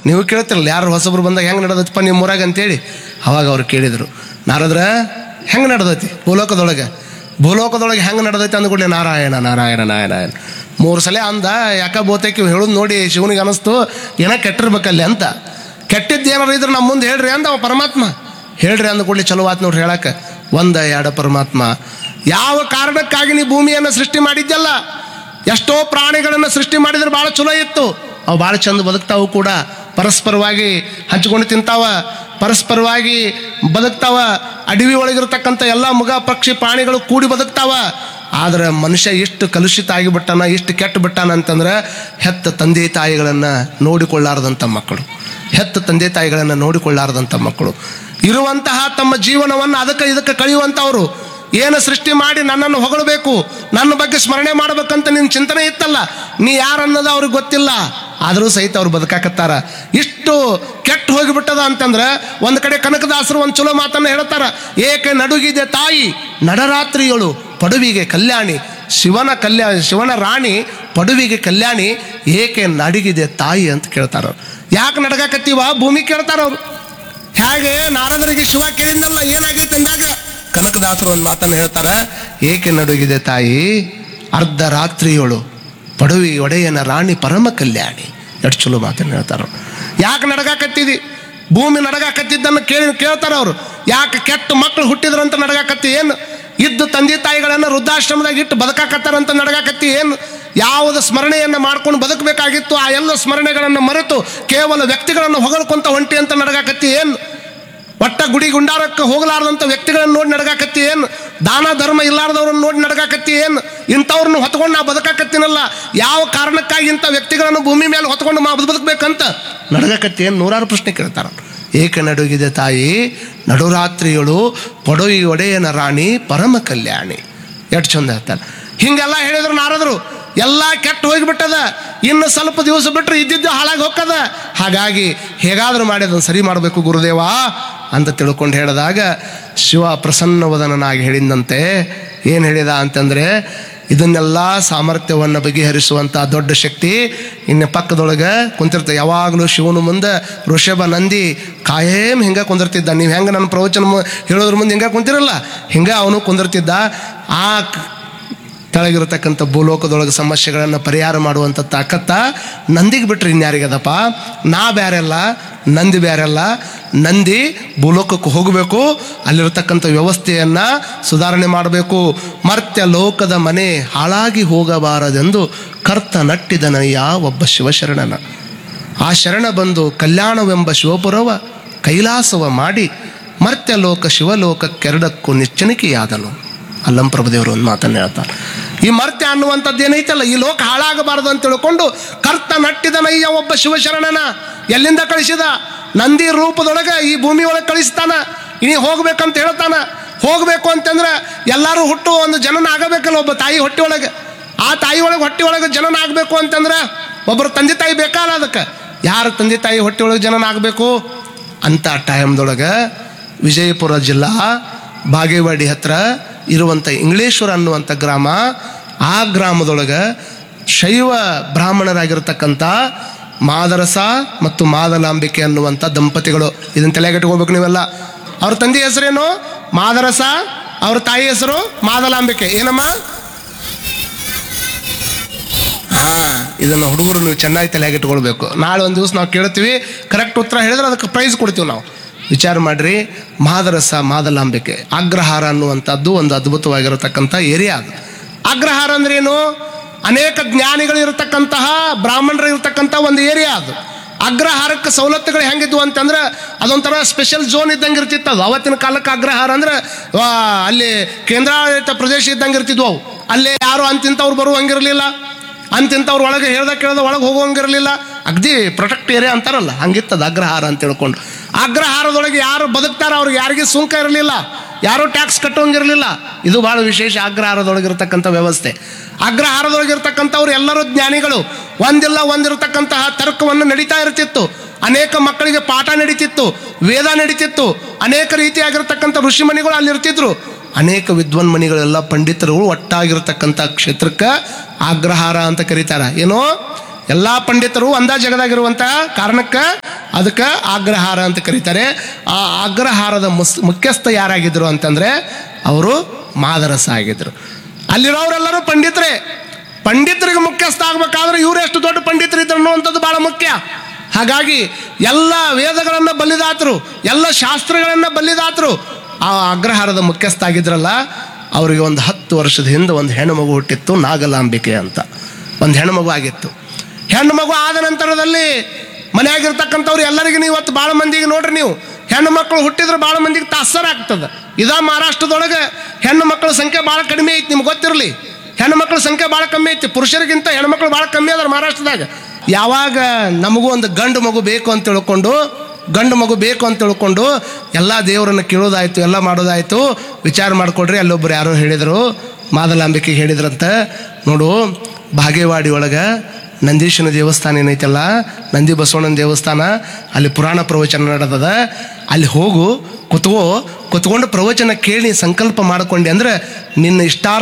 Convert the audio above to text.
ನೀವು ಕೇಳ್ತಿರಲ್ಲ ಯಾರು ಹೊಸಬ್ರು ಬಂದಾಗ ಹೆಂಗೆ ನಡೆದತ್ತಪ್ಪ ನಿಮ್ಮ ಊರಾಗ ಅಂತೇಳಿ ಅವಾಗ ಅವ್ರು ಕೇಳಿದರು ನಾರದ್ರ ಹೆಂಗೆ ನಡೆದೈತಿ ಭೂಲೋಕದೊಳಗೆ ಭೂಲೋಕದೊಳಗೆ ಹೆಂಗೆ ನಡೆದೈತಿ ಅಂದ್കൂಡಲೇ ನಾರಾಯಣ ನಾರಾಯಣ ನಾರಾಯಣ ಮೂರು ಸಲ ಅಂದ ಯಾಕ ಬೋತೈಕಿ ಹೇಳೋದು ನೋಡಿ ಶಿವನಿಗೆ ಅನಿಸ್ತು ಏನೋ ಕೆಟ್ಟಿರ್ಬೇಕಲ್ಲಿ ಅಂತ ಕೆಟ್ಟಿದ್ದು ಏನಾರು ಇದ್ರೆ ನಮ್ಮ ಮುಂದೆ ಹೇಳ್ರಿ ಅಂದ ಅವ ಪರಮಾತ್ಮ ಹೇಳ್ರಿ ಅಂದ ಕೂಡಲೇ ಚಲೋ ಆತ್ ನೋಡ್ರಿ ಹೇಳಕ್ಕೆ ಒಂದ ಎರಡು ಪರಮಾತ್ಮ ಯಾವ ಕಾರಣಕ್ಕಾಗಿ ನೀ ಭೂಮಿಯನ್ನು ಸೃಷ್ಟಿ ಮಾಡಿದ್ಯಲ್ಲ ಎಷ್ಟೋ ಪ್ರಾಣಿಗಳನ್ನು ಸೃಷ್ಟಿ ಮಾಡಿದ್ರೆ ಭಾಳ ಚಲೋ ಇತ್ತು ಅವು ಭಾಳ ಚಂದ ಬದುಕ್ತಾವು ಕೂಡ ಪರಸ್ಪರವಾಗಿ ಹಂಚ್ಕೊಂಡು ತಿಂತಾವ ಪರಸ್ಪರವಾಗಿ ಬದುಕ್ತಾವ ಅಡವಿ ಒಳಗಿರ್ತಕ್ಕಂಥ ಎಲ್ಲ ಮುಗ ಪಕ್ಷಿ ಪ್ರಾಣಿಗಳು ಕೂಡಿ ಬದುಕ್ತಾವ ಆದ್ರೆ ಮನುಷ್ಯ ಎಷ್ಟು ಕಲುಷಿತ ಆಗಿಬಿಟ್ಟಾನ ಎಷ್ಟು ಕೆಟ್ಟು ಬಿಟ್ಟಾನ ಅಂತಂದ್ರೆ ಹೆತ್ತ ತಂದೆ ತಾಯಿಗಳನ್ನು ನೋಡಿಕೊಳ್ಳಾರದಂಥ ಮಕ್ಕಳು ಹೆತ್ತ ತಂದೆ ತಾಯಿಗಳನ್ನು ನೋಡಿಕೊಳ್ಳಾರದಂಥ ಮಕ್ಕಳು ಇರುವಂತಹ ತಮ್ಮ ಜೀವನವನ್ನು ಅದಕ್ಕೆ ಇದಕ್ಕೆ ಕಳೆಯುವಂಥವ್ರು ಏನು ಸೃಷ್ಟಿ ಮಾಡಿ ನನ್ನನ್ನು ಹೊಗಳಬೇಕು ನನ್ನ ಬಗ್ಗೆ ಸ್ಮರಣೆ ಮಾಡ್ಬೇಕಂತ ನಿನ್ನ ಚಿಂತನೆ ಇತ್ತಲ್ಲ ನೀ ಯಾರನ್ನೋದು ಅವ್ರಿಗೆ ಗೊತ್ತಿಲ್ಲ ಆದರೂ ಸಹಿತ ಅವ್ರು ಬದುಕಾಕತ್ತಾರ ಇಷ್ಟು ಕೆಟ್ಟು ಹೋಗಿಬಿಟ್ಟದ ಅಂತಂದ್ರೆ ಒಂದು ಕಡೆ ಕನಕದಾಸರು ಒಂದು ಚಲೋ ಮಾತನ್ನು ಹೇಳ್ತಾರ ಏಕೆ ನಡುಗಿದೆ ತಾಯಿ ನಡರಾತ್ರಿಯಳು ಪಡುವಿಗೆ ಕಲ್ಯಾಣಿ ಶಿವನ ಕಲ್ಯಾಣ ಶಿವನ ರಾಣಿ ಪಡುವಿಗೆ ಕಲ್ಯಾಣಿ ಏಕೆ ನಡಗಿದೆ ತಾಯಿ ಅಂತ ಕೇಳ್ತಾರ ಅವ್ರು ಯಾಕೆ ನಡಗಾಕತ್ತೀವ ಭೂಮಿ ಕೇಳ್ತಾರ ಅವ್ರು ಹೇಗೆ ನಾರದರಿಗೆ ಶಿವ ಕೇಳಿದ್ನಲ್ಲ ಏನಾಗೈತೆ ಅಂದಾಗ ಕನಕದಾಸರು ಒಂದು ಮಾತನ್ನು ಹೇಳ್ತಾರ ಏಕೆ ನಡುಗಿದೆ ತಾಯಿ ಅರ್ಧ ರಾತ್ರಿಯೊಳು ಪಡುವಿ ಒಡೆಯನ ರಾಣಿ ಪರಮ ಕಲ್ಯಾಣಿ ಎಷ್ಟು ಚಲೋ ಮಾತನ್ನು ಹೇಳ್ತಾರ ಯಾಕೆ ನಡಗಾಕತ್ತಿದಿ ಭೂಮಿ ನಡಗಾಕತ್ತಿದ್ದನ್ನು ಕೇಳಿ ಕೇಳ್ತಾರ ಅವರು ಯಾಕೆ ಕೆಟ್ಟ ಮಕ್ಕಳು ಹುಟ್ಟಿದ್ರಂತ ನಡಗಾಕತ್ತಿ ಏನು ಇದ್ದು ತಂದೆ ತಾಯಿಗಳನ್ನು ವೃದ್ಧಾಶ್ರಮದಾಗ ಇಟ್ಟು ಬದುಕಾಕತ್ತಾರಂತ ನಡಗಾಕತ್ತಿ ಏನು ಯಾವುದ ಸ್ಮರಣೆಯನ್ನು ಮಾಡ್ಕೊಂಡು ಬದುಕಬೇಕಾಗಿತ್ತು ಆ ಎಲ್ಲ ಸ್ಮರಣೆಗಳನ್ನು ಮರೆತು ಕೇವಲ ವ್ಯಕ್ತಿಗಳನ್ನು ಹೊಗಳ್ಕೊಂತ ಹೊಂಟಿ ಅಂತ ನಡಗಾಕತ್ತಿ ಏನು ಒಟ್ಟ ಗುಡಿ ಗುಂಡಾರಕ್ಕೆ ಹೋಗಲಾರ್ದಂಥ ವ್ಯಕ್ತಿಗಳನ್ನ ನೋಡಿ ನಡಗಾಕತ್ತಿ ಏನು ದಾನ ಧರ್ಮ ಇಲ್ಲಾರ್ದವ್ರನ್ನ ನೋಡಿ ನಡಗಾಕತ್ತಿ ಏನು ಇಂಥವ್ರನ್ನ ಹೊತ್ಕೊಂಡು ನಾ ಬದುಕಾಕತ್ತೀನಲ್ಲ ಯಾವ ಕಾರಣಕ್ಕಾಗಿ ಇಂಥ ವ್ಯಕ್ತಿಗಳನ್ನು ಭೂಮಿ ಮೇಲೆ ಹೊತ್ಕೊಂಡು ಮಾ ಬದುಕಬೇಕಂತ ನಡಗಾಕತ್ತಿ ಏನು ನೂರಾರು ಪ್ರಶ್ನೆ ಕೇಳ್ತಾರ ಏಕೆ ನಡುಗಿದೆ ತಾಯಿ ನಡುರಾತ್ರಿಯಳು ಪೊಡವಿ ಒಡೆಯನ ರಾಣಿ ಪರಮ ಕಲ್ಯಾಣಿ ಎಷ್ಟು ಚಂದ ಹೇಳ್ತಾರೆ ಹಿಂಗೆಲ್ಲ ಹೇಳಿದ್ರು ನಾರದರು ಎಲ್ಲ ಕೆಟ್ಟು ಹೋಗಿಬಿಟ್ಟದ ಇನ್ನು ಸ್ವಲ್ಪ ದಿವಸ ಬಿಟ್ಟರೆ ಇದ್ದಿದ್ದು ಹಾಳಾಗಿ ಹೋಗ್ತದ ಹಾಗಾಗಿ ಹೇಗಾದರೂ ಮಾಡಿ ಅದನ್ನು ಸರಿ ಮಾಡಬೇಕು ಗುರುದೇವ ಅಂತ ತಿಳ್ಕೊಂಡು ಹೇಳಿದಾಗ ಶಿವ ಪ್ರಸನ್ನವದನನಾಗಿ ಹೇಳಿದಂತೆ ಏನು ಹೇಳಿದ ಅಂತಂದರೆ ಇದನ್ನೆಲ್ಲ ಸಾಮರ್ಥ್ಯವನ್ನು ಬಗೆಹರಿಸುವಂಥ ದೊಡ್ಡ ಶಕ್ತಿ ಇನ್ನು ಪಕ್ಕದೊಳಗೆ ಕುಂತಿರ್ತ ಯಾವಾಗಲೂ ಶಿವನ ಮುಂದೆ ಋಷಭ ನಂದಿ ಕಾಯೇಮ್ ಹಿಂಗೆ ಕುಂದಿರ್ತಿದ್ದ ನೀವು ಹೆಂಗೆ ನನ್ನ ಪ್ರವಚನ ಮು- ಹೇಳೋದ್ರ ಮುಂದೆ ಹಿಂಗೆ ಕುಂತಿರಲ್ಲ ಹಿಂಗೆ ಅವನು ಕುಂದಿರ್ತಿದ್ದ ಆ ಕ- ಕೆಳಗಿರತಕ್ಕಂಥ ಭೂಲೋಕದೊಳಗೆ ಸಮಸ್ಯೆಗಳನ್ನು ಪರಿಹಾರ ಮಾಡುವಂಥ ತಾಕತ್ತ ನಂದಿಗೆ ಬಿಟ್ರೆ ಇನ್ಯಾರಿಗದಪ್ಪ ನಾ ಬ್ಯಾರೆಲ್ಲ ನಂದಿ ಬ್ಯಾರೆಲ್ಲ ನಂದಿ ಭೂಲೋಕಕ್ಕೆ ಹೋಗಬೇಕು ಅಲ್ಲಿರತಕ್ಕಂಥ ವ್ಯವಸ್ಥೆಯನ್ನು ಸುಧಾರಣೆ ಮಾಡಬೇಕು ಮರ್ತ್ಯ ಲೋಕದ ಮನೆ ಹಾಳಾಗಿ ಹೋಗಬಾರದೆಂದು ಕರ್ತ ನಟ್ಟಿದನಯ್ಯ ಒಬ್ಬ ಶಿವಶರಣನ ಆ ಶರಣ ಬಂದು ಕಲ್ಯಾಣವೆಂಬ ಶಿವಪುರವ ಕೈಲಾಸವ ಮಾಡಿ ಮರ್ತ್ಯ ಲೋಕ ಶಿವಲೋಕ ಕೆರಡಕ್ಕೂ ನಿಚ್ಚಣಿಕೆಯಾದನು ಅಲ್ಲಂ ಪ್ರಭುದೇವರು ಒಂದು ಮಾತನ್ನು ಹೇಳ್ತಾರೆ ಈ ಮರ್ತ್ಯ ಅನ್ನುವಂಥದ್ದು ಏನೈತಲ್ಲ ಈ ಲೋಕ ಹಾಳಾಗಬಾರದು ಅಂತ ತಿಳ್ಕೊಂಡು ಕರ್ತ ನಟ್ಟಿದನಯ್ಯ ಒಬ್ಬ ಶಿವಶರಣನ ಎಲ್ಲಿಂದ ಕಳಿಸಿದ ನಂದಿ ರೂಪದೊಳಗೆ ಈ ಭೂಮಿ ಒಳಗೆ ಕಳಿಸ್ತಾನ ಇನಿ ಹೋಗ್ಬೇಕಂತ ಹೇಳ್ತಾನ ಹೋಗ್ಬೇಕು ಅಂತಂದ್ರೆ ಎಲ್ಲರೂ ಹುಟ್ಟು ಒಂದು ಜನನ ಆಗಬೇಕಲ್ಲ ಒಬ್ಬ ತಾಯಿ ಹೊಟ್ಟೆ ಒಳಗೆ ಆ ತಾಯಿ ಒಳಗೆ ಹೊಟ್ಟೆ ಒಳಗೆ ಜನನ ಆಗಬೇಕು ಅಂತಂದ್ರೆ ಒಬ್ಬರು ತಂದೆ ತಾಯಿ ಬೇಕಲ್ಲ ಅದಕ್ಕೆ ಯಾರ ತಂದೆ ತಾಯಿ ಹೊಟ್ಟೆ ಒಳಗೆ ಜನನ ಆಗಬೇಕು ಅಂತ ಟೈಮ್ದೊಳಗೆ ವಿಜಯಪುರ ಜಿಲ್ಲಾ ಬಾಗೇವಾಡಿ ಹತ್ರ ಇರುವಂಥ ಇಂಗ್ಲೇಶ್ವರ ಅನ್ನುವಂಥ ಗ್ರಾಮ ಆ ಗ್ರಾಮದೊಳಗೆ ಶೈವ ಬ್ರಾಹ್ಮಣರಾಗಿರ್ತಕ್ಕಂಥ ಮಾದರಸ ಮತ್ತು ಮಾದಲಾಂಬಿಕೆ ಅನ್ನುವಂಥ ದಂಪತಿಗಳು ಇದನ್ನ ತಲೆಗಟ್ಟಿಕೋಬೇಕು ನೀವೆಲ್ಲ ಅವ್ರ ತಂದೆ ಹೆಸರೇನು ಮಾದರಸ ಅವ್ರ ತಾಯಿ ಹೆಸರು ಮಾದಲಾಂಬಿಕೆ ಏನಮ್ಮ ಹಾ ಇದನ್ನು ಹುಡುಗರು ನೀವು ಚೆನ್ನಾಗಿ ತಲೆಯಾಗಿ ಇಟ್ಕೊಳ್ಬೇಕು ನಾಳೆ ಒಂದು ದಿವಸ ನಾವು ಕೇಳ್ತೀವಿ ಕರೆಕ್ಟ್ ಉತ್ತರ ಹೇಳಿದ್ರೆ ಅದಕ್ಕೆ ಪ್ರೈಸ್ ಕೊಡ್ತೀವಿ ನಾವು ವಿಚಾರ ಮಾಡ್ರಿ ಮಾದರಸ ಮಾದಲಾಂಬಿಕೆ ಅಗ್ರಹಾರ ಅನ್ನುವಂಥದ್ದು ಒಂದು ಅದ್ಭುತವಾಗಿರತಕ್ಕಂಥ ಏರಿಯಾ ಅದು ಅಗ್ರಹಾರ ಅಂದ್ರೆ ಏನು ಅನೇಕ ಜ್ಞಾನಿಗಳು ಇರತಕ್ಕಂತಹ ಬ್ರಾಹ್ಮಣರು ಇರತಕ್ಕಂಥ ಒಂದು ಏರಿಯಾ ಅದು ಅಗ್ರಹಾರಕ್ಕೆ ಸವಲತ್ತುಗಳು ಹೆಂಗಿದ್ವು ಅಂತಂದ್ರೆ ಅದೊಂಥರ ಸ್ಪೆಷಲ್ ಝೋನ್ ಇದ್ದಂಗೆ ಇರ್ತಿತ್ತು ಅದು ಅವತ್ತಿನ ಕಾಲಕ್ಕೆ ಅಗ್ರಹಾರ ಅಂದ್ರೆ ಆ, ಅಲ್ಲಿ ಕೇಂದ್ರಾಡಳಿತ ಪ್ರದೇಶ ಇದ್ದಂಗೆ ಇರ್ತಿದ್ವು ಅವು ಅಲ್ಲೇ ಯಾರು ಅಂತಿಂತವ್ರು ಬರುವಂಗಿರಲಿಲ್ಲ ಅಂತಿಂತವ್ರು ಒಳಗೆ ಹೇಳ್ದ ಕೇಳ್ದ ಒಳಗೆ ಹೋಗುವಂಗಿರಲಿಲ್ಲ ಅಗ್ದಿ ಪ್ರೊಟೆಕ್ಟ್ ಏರಿಯಾ ಅಂತಾರಲ್ಲ ಹಂಗಿತ್ತದ ಅಗ್ರಹಾರ ಅಂತ ತಿಳ್ಕೊಂಡು ಅಗ್ರಹಾರದೊಳಗೆ ಯಾರು ಬದುಕ್ತಾರ ಅವ್ರಿಗೆ ಯಾರಿಗೆ ಸುಂಕ ಇರಲಿಲ್ಲ ಯಾರು ಟ್ಯಾಕ್ಸ್ ಕಟ್ಟೋಂಗಿರಲಿಲ್ಲ ಇದು ಬಹಳ ವಿಶೇಷ ಅಗ್ರಹಾರದೊಳಗಿರ್ತಕ್ಕಂಥ ವ್ಯವಸ್ಥೆ ಅಗ್ರಹಾರದೊಳಗಿರ್ತಕ್ಕಂಥವ್ರು ಎಲ್ಲರೂ ಜ್ಞಾನಿಗಳು ಒಂದಿಲ್ಲ ಒಂದಿರತಕ್ಕಂತಹ ತರ್ಕವನ್ನು ನಡೀತಾ ಇರ್ತಿತ್ತು ಅನೇಕ ಮಕ್ಕಳಿಗೆ ಪಾಠ ನಡೀತಿತ್ತು ವೇದ ನಡೀತಿತ್ತು ಅನೇಕ ರೀತಿಯಾಗಿರ್ತಕ್ಕಂಥ ಋಷಿಮಣಿಗಳು ಅಲ್ಲಿ ಇರ್ತಿದ್ರು ಅನೇಕ ವಿದ್ವನ್ಮಣಿಗಳೆಲ್ಲ ಪಂಡಿತರು ಒಟ್ಟಾಗಿರ್ತಕ್ಕಂಥ ಕ್ಷೇತ್ರಕ್ಕೆ ಅಗ್ರಹಾರ ಅಂತ ಕರೀತಾರ ಏನೋ ಎಲ್ಲ ಪಂಡಿತರು ಒಂದ ಜಗದಾಗಿರುವಂಥ ಕಾರಣಕ್ಕೆ ಅದಕ್ಕೆ ಆಗ್ರಹಾರ ಅಂತ ಕರೀತಾರೆ ಆ ಆಗ್ರಹಾರದ ಮುಸ್ ಮುಖ್ಯಸ್ಥ ಯಾರಾಗಿದ್ರು ಅಂತಂದರೆ ಅವರು ಮಾದರಸ ಆಗಿದ್ರು ಅಲ್ಲಿರೋರೆಲ್ಲರೂ ಪಂಡಿತರೇ ಪಂಡಿತರಿಗೆ ಮುಖ್ಯಸ್ಥ ಆಗ್ಬೇಕಾದ್ರೆ ಇವ್ರು ಎಷ್ಟು ದೊಡ್ಡ ಪಂಡಿತರು ಇದ್ರು ಅನ್ನುವಂಥದ್ದು ಭಾಳ ಮುಖ್ಯ ಹಾಗಾಗಿ ಎಲ್ಲ ವೇದಗಳನ್ನು ಬಲ್ಲಿದಾತರು ಎಲ್ಲ ಶಾಸ್ತ್ರಗಳನ್ನು ಬಲ್ಲಿದಾತರು ಆ ಅಗ್ರಹಾರದ ಮುಖ್ಯಸ್ಥ ಆಗಿದ್ರಲ್ಲ ಅವರಿಗೆ ಒಂದು ಹತ್ತು ವರ್ಷದ ಹಿಂದೆ ಒಂದು ಹೆಣ್ಣು ಮಗು ಹುಟ್ಟಿತ್ತು ನಾಗಲಾಂಬಿಕೆ ಅಂತ ಒಂದು ಹೆಣ್ಣು ಮಗು ಆಗಿತ್ತು ಹೆಣ್ಣು ಮಗು ಆದ ನಂತರದಲ್ಲಿ ಮನೆಯಾಗಿರ್ತಕ್ಕಂಥವ್ರು ಎಲ್ಲರಿಗೂ ನೀವು ಇವತ್ತು ಭಾಳ ಮಂದಿಗೆ ನೋಡ್ರಿ ನೀವು ಹೆಣ್ಣು ಮಕ್ಕಳು ಹುಟ್ಟಿದ್ರೆ ಭಾಳ ಮಂದಿಗೆ ತಾಸರ ಆಗ್ತದೆ ಇದ ಮಹಾರಾಷ್ಟ್ರದೊಳಗೆ ಹೆಣ್ಣು ಮಕ್ಕಳ ಸಂಖ್ಯೆ ಭಾಳ ಕಡಿಮೆ ಐತಿ ನಿಮ್ಗೆ ಗೊತ್ತಿರಲಿ ಹೆಣ್ಣು ಮಕ್ಕಳ ಸಂಖ್ಯೆ ಭಾಳ ಕಮ್ಮಿ ಐತಿ ಪುರುಷರಿಗಿಂತ ಹೆಣ್ಮಕ್ಳು ಭಾಳ ಕಮ್ಮಿ ಅದಾರ ಮಹಾರಾಷ್ಟ್ರದಾಗ ಯಾವಾಗ ನಮಗೂ ಒಂದು ಗಂಡು ಮಗು ಬೇಕು ಅಂತ ತಿಳ್ಕೊಂಡು ಗಂಡು ಮಗು ಬೇಕು ಅಂತ ತಿಳ್ಕೊಂಡು ಎಲ್ಲ ದೇವರನ್ನು ಕೇಳೋದಾಯ್ತು ಎಲ್ಲ ಮಾಡೋದಾಯ್ತು ವಿಚಾರ ಮಾಡಿಕೊಡ್ರಿ ಅಲ್ಲೊಬ್ರು ಯಾರೋ ಹೇಳಿದರು ಮಾದಲಾಂಬಿಕೆಗೆ ಹೇಳಿದ್ರಂತ ನೋಡು ಬಾಗೇವಾಡಿ ಒಳಗೆ ನಂದೀಶನ ದೇವಸ್ಥಾನ ಏನೈತಲ್ಲ ನಂದಿ ಬಸವಣ್ಣನ ದೇವಸ್ಥಾನ ಅಲ್ಲಿ ಪುರಾಣ ಪ್ರವಚನ ನಡೆದದ ಅಲ್ಲಿ ಹೋಗು ಕುತ್ಕೋ ಕುತ್ಕೊಂಡು ಪ್ರವಚನ ಕೇಳಿ ಸಂಕಲ್ಪ ಮಾಡ್ಕೊಂಡೆ ಅಂದ್ರೆ ನಿನ್ನ ಇಷ್ಟಾರ್ಥ